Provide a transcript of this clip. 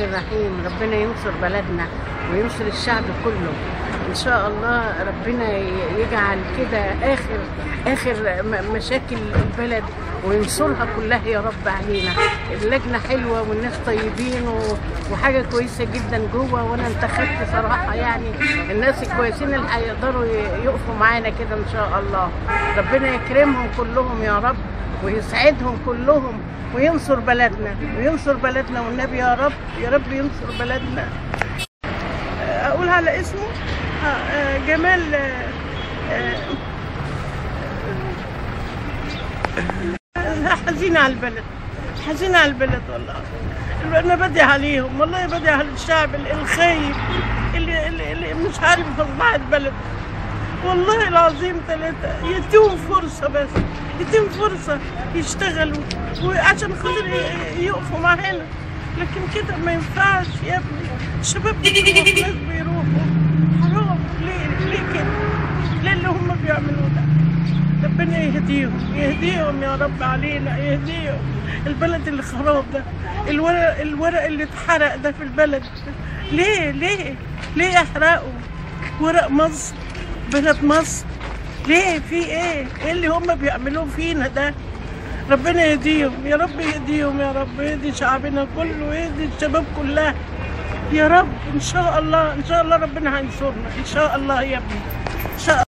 الرحيم ربنا ينصر بلدنا وينصر الشعب كله ان شاء الله ربنا ي- يجعل كده اخر اخر م- مشاكل البلد وينصرها كلها يا رب علينا اللجنه حلوه والناس طيبين و- وحاجه كويسه جدا جوه وانا انتخبت صراحه يعني الناس الكويسين اللي هيقدروا ي- يقفوا معانا كده ان شاء الله ربنا يكرمهم كلهم يا رب ويسعدهم كلهم وينصر بلدنا وينصر بلدنا والنبي يا رب يا رب ينصر بلدنا اقول على اسمه آه، آه، جمال آه، آه، حزينة على البلد حزينة على البلد والله انا بدي عليهم والله بدي على الشعب الخايب اللي, اللي, اللي مش عارف مصلحة البلد والله العظيم ثلاثة يديهم فرصة بس يديهم فرصة يشتغلوا وعشان خاطر ي- يقفوا معانا لكن كده ما ينفعش يا ابني الشباب بيروحوا ناس بيروحوا حرام ليه ليه كده ليه اللي هم بيعملوه ده ربنا يهديهم يهديهم يا رب علينا يهديهم البلد اللي خراب ده الورق الورق اللي اتحرق ده في البلد ليه ليه ليه يحرقوا ورق مصر بلد مصر ليه في ايه ايه اللي هم بيعملوه فينا ده ربنا يهديهم يا رب يهديهم يا رب يهدي شعبنا كله ويهدي الشباب كلها يا رب ان شاء الله ان شاء الله ربنا هينصرنا ان شاء الله يا ابني ان شاء